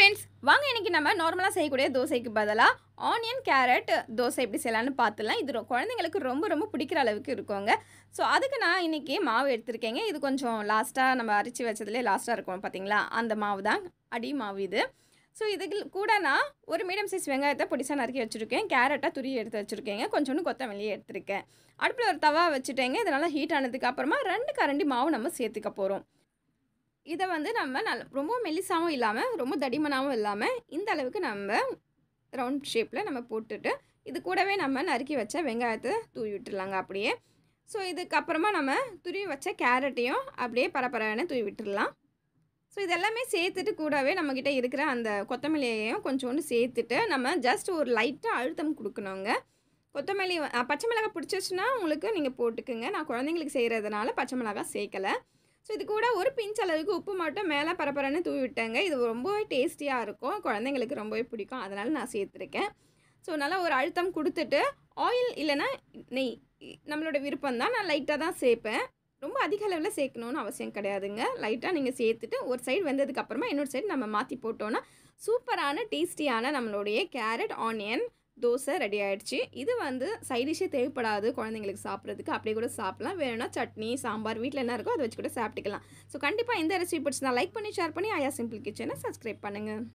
friends வாங்க இன்னைக்கு நம்ம நார்மலாக செய்யக்கூடிய தோசைக்கு பதிலாக ஆனியன் கேரட் தோசை எப்படி செய்யலாம்னு பார்த்துலாம் இது ரொ- குழந்தைங்களுக்கு ரொம்ப ரொம்ப பிடிக்கிற அளவுக்கு இருக்குங்க ஸோ அதுக்கு நான் இன்னைக்கு மாவு எடுத்திருக்கேங்க இது கொஞ்சம் லாஸ்ட்டாக நம்ம அரைச்சி வச்சதுலேயே லாஸ்ட்டாக இருக்கும் பார்த்தீங்களா அந்த மாவு தான் அடி மாவு இது ஸோ இதுக்கு கூட நான் ஒரு மீடியம் சைஸ் வெங்காயத்தை பொடிசாக நறுக்கி வச்சுருக்கேன் கேரட்டாக துருவி எடுத்து வச்சுருக்கேங்க கொஞ்சோண்டு கொத்தமல்லி எடுத்திருக்கேன் அடுப்பில் ஒரு தவா வச்சுட்டேங்க இது நல்லா ஹீட் ஆனதுக்கு அப்புறமா ரெண்டு கரண்டி மாவு நம்ம சேர்த்துக்க போகிறோம் இதை வந்து நம்ம நல்ல ரொம்ப மெல்லிசாவும் இல்லாமல் ரொம்ப தடிமனாகவும் இல்லாமல் இந்த அளவுக்கு நம்ம ரவுண்ட் ஷேப்பில் நம்ம போட்டுட்டு இது கூடவே நம்ம நறுக்கி வச்ச வெங்காயத்தை தூவி விட்டுறலாங்க அப்படியே ஸோ இதுக்கப்புறமா நம்ம துருவி வச்ச கேரட்டையும் அப்படியே பரபரன்னு தூவி விட்டுடலாம் ஸோ இதெல்லாமே சேர்த்துட்டு கூடவே நம்மக்கிட்ட இருக்கிற அந்த கொத்தமல்லியையும் கொஞ்சோண்டு சேர்த்துட்டு நம்ம ஜஸ்ட் ஒரு லைட்டாக அழுத்தம் கொடுக்கணுங்க கொத்தமல்லி வ- அஹ் பச்சை மிளகாய் பிடிச்சிச்சுன்னா உங்களுக்கு நீங்கள் போட்டுக்குங்க நான் குழந்தைங்களுக்கு செய்கிறதுனால பச்சை மிளகாய் சேர்க்கலை ஸோ இது கூட ஒரு பிஞ்ச் அளவுக்கு உப்பு மட்டும் மேலே பரபரன்னு தூவி விட்டேங்க இது ரொம்பவே டேஸ்டியாக இருக்கும் குழந்தைங்களுக்கு ரொம்பவே பிடிக்கும் அதனால் நான் சேர்த்துருக்கேன் ஸோ நல்லா ஒரு அழுத்தம் கொடுத்துட்டு ஆயில் இல்லைன்னா நெய் இ- நம்மளோட விருப்பம் தான் நான் லைட்டாக தான் சேர்ப்பேன் ரொம்ப அதிக அளவில் சேர்க்கணுன்னு அவசியம் கிடையாதுங்க லைட்டாக நீங்கள் சேர்த்துட்டு ஒரு சைடு வெந்ததுக்கு அப்புறமா இன்னொரு சைடு நம்ம மாற்றி போட்டோன்னா சூப்பரான டேஸ்டியான நம்மளுடைய கேரட் ஆனியன் தோசை ரெடி ஆயிடுச்சு இது வந்து சைடிஷே தேவைப்படாது குழந்தைங்களுக்கு சாப்பிட்றதுக்கு அப்படியே கூட சாப்பிடலாம் வேணும்னா சட்னி சாம்பார் வீட்டில் என்ன இருக்கோ அதை வச்சு கூட சாப்பிட்டுக்கலாம் ஸோ கண்டிப்பாக இந்த ரெசிபி பிடிச்சிருந்தா லைக் பண்ணி ஷேர் பண்ணி ஆயா சிம்பிள் கிச்சனை சப்ஸ்கிரைப் பண்ணுங்கள்